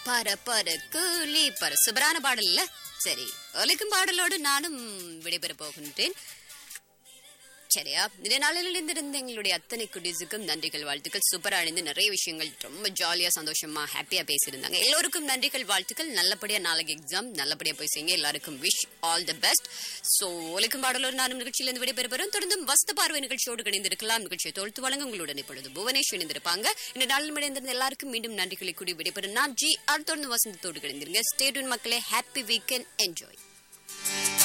பர பர கூலி பர சுபரான பாடல் இல்ல சரி ஒலிக்கும் பாடலோடு நானும் விடைபெற போகின்றேன் சரியா இந்த நாளில் இருந்திருந்த எங்களுடைய அத்தனை குட்டீஸுக்கும் நன்றிகள் வாழ்த்துக்கள் சூப்பரா அணிந்து நிறைய விஷயங்கள் ரொம்ப ஜாலியா சந்தோஷமா ஹாப்பியா பேசியிருந்தாங்க எல்லோருக்கும் நன்றிகள் வாழ்த்துக்கள் நல்லபடியா நாளைக்கு எக்ஸாம் நல்லபடியா போய் செய்யுங்க எல்லாருக்கும் wish all the best so ஒலிக்கும் பாடலோடு நானும் நிகழ்ச்சியிலிருந்து விடைபெறுகிறோம் தொடர்ந்தும் வசத பார்வை நிகழ்ச்சியோடு இணைந்திருக்கலாம் நிகழ்ச்சியை தொழுத்து வழங்க உங்களுடன் இப்பொழுது புவனேஷ் இணைந்திருப்பாங்க இந்த நாளில் இணைந்திருந்த எல்லாருக்கும் மீண்டும் நன்றிகளை கூடி விடைபெறும் நான் ஜி அடுத்தொடர்ந்து வசந்தத்தோடு இணைந்திருங்க ஸ்டேட் மக்களே ஹாப்பி வீக்கெண்ட் என்ஜாய்